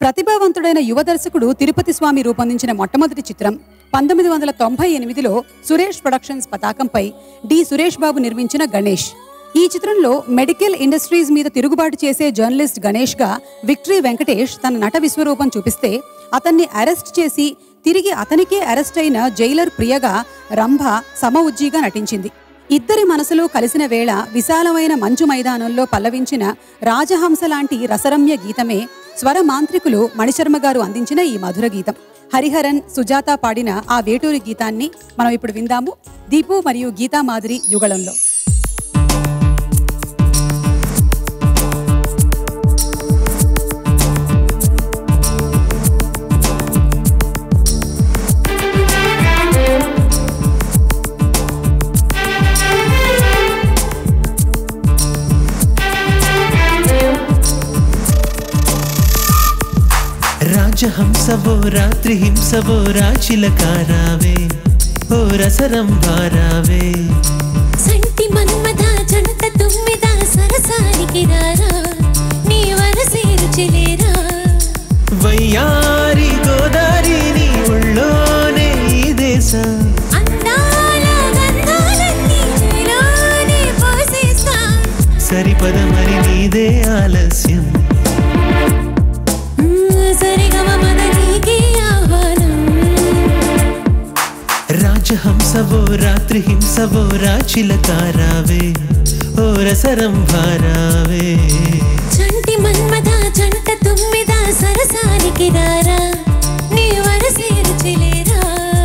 ప్రతిభావంతుడైన యువ దర్శకుడు తిరుపతి స్వామి రూపొందించిన మొట్టమొదటి చిత్రం పంతొమ్మిది వందల తొంభై ఎనిమిదిలో సురేష్ ప్రొడక్షన్స్ పతాకంపై డి సురేష్ బాబు నిర్మించిన గణేష్ ఈ చిత్రంలో మెడికల్ ఇండస్ట్రీస్ మీద తిరుగుబాటు చేసే జర్నలిస్ట్ గణేష్ గా విక్టరీ వెంకటేష్ తన నట విశ్వరూపం చూపిస్తే అతన్ని అరెస్ట్ చేసి తిరిగి అతనికే అరెస్ట్ అయిన జైలర్ ప్రియగా రంభ సమ ఉజ్జీగా నటించింది ఇద్దరి మనసులు కలిసిన వేళ విశాలమైన మంచు మైదానంలో పల్లవించిన రాజహంస లాంటి రసరమ్య గీతమే స్వర మాంత్రికులు మణిశర్మ గారు అందించిన ఈ మధుర గీతం హరిహరన్ సుజాత పాడిన ఆ వేటూరి గీతాన్ని మనం ఇప్పుడు విందాము దీపు మరియు గీతా మాదిరి యుగళంలో రాజహంసవో రాత్రి హింసవో రాచిలకారావే ఓ రసరం భారావే సంటి మన్మథ జంట తుమ్మిద సరసానికి రారా నీ వరసేరు చెలేరా వయ్యారి గోదారి నీ ఒళ్ళోనే ఈ దేశం అందాల గంధాలన్నీ నీలోనే పోసేస్తా సరిపద మరి నీదే ఆలస్యం మ్మ్, సరిగమ మద నీకే ఆహ్వానం రాజహంసవో రాత్రి హింసవో రాచిలకారావే ఓ రసరం భారావే చంటి మన్మథ జంట తుమ్మిద సరసానికి రారా నీ వరసేరు చెలేరా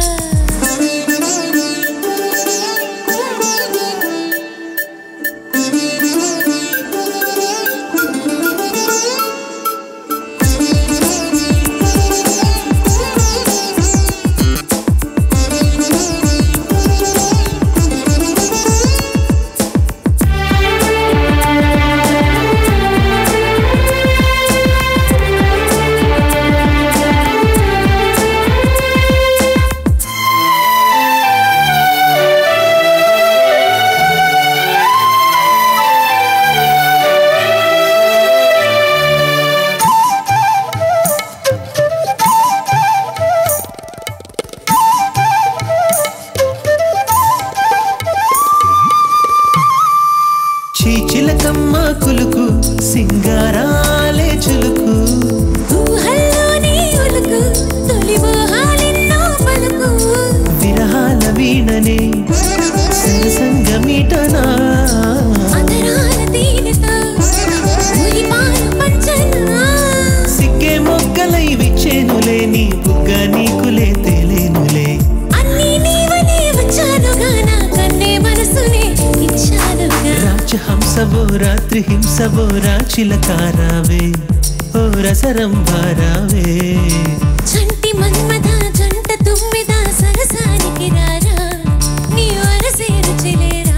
చీచిలకమ్మ కులుకు సింగారాలే చులుకు ఊహల్లోనే ఉలుకు తొలి మోహాలెన్నో పలుకు విరహాల వీణనే సరసంగమీటనా అదరాల తేనెతో ఉరిపాలు పంచనా సిగ్గే మొగ్గలై విచ్చేనులే నీ బుగ్గ నీకులే తేలేనులే అన్నీ నీవనే వచ్చానుగా నా కన్నే మనసునే ఇచ్చానుగా రాజహంసవో రాత్రి హింసవో రాచిలకారావే ఓ రసరం భారావే చంటి మన్మథ జంట తుమ్మిద సరసానికి రారా నీ వరసేరు చెలేరా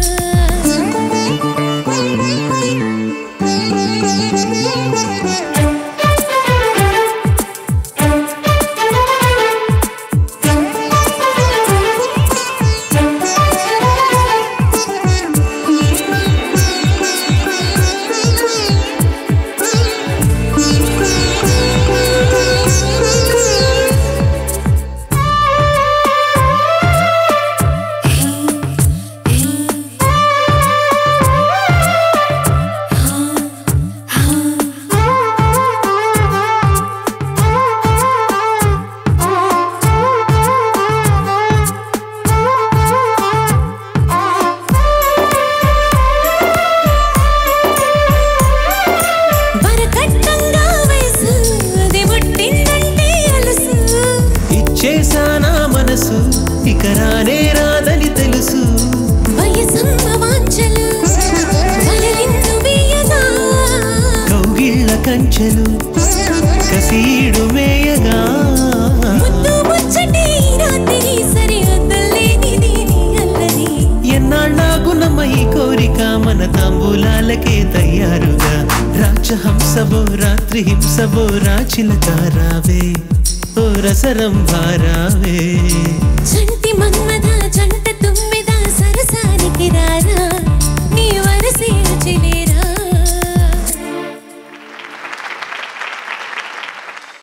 వరకట్నంగా వయసు అది ముట్టిందంటే అలసు ఇచ్చేసానా మనసు ఇక రానే రాదని తెలుసు వయసమ్మ వాంఛలు వలలిందు వేయగా కౌగిళ్ళ కంచెలు కసీడు మేయగా ముద్దు ముచ్చటి రాత్రి సరిహద్దులేనిది నీ అల్లరి ఎన్నాళ్ళాగునమ్మ ఈ కోరిక మన తాంబూలాలకే తయారుగా రాజహంసవో రాత్రి హింసవో రాచిలకారావే ఓ రసరం భారావే చంటి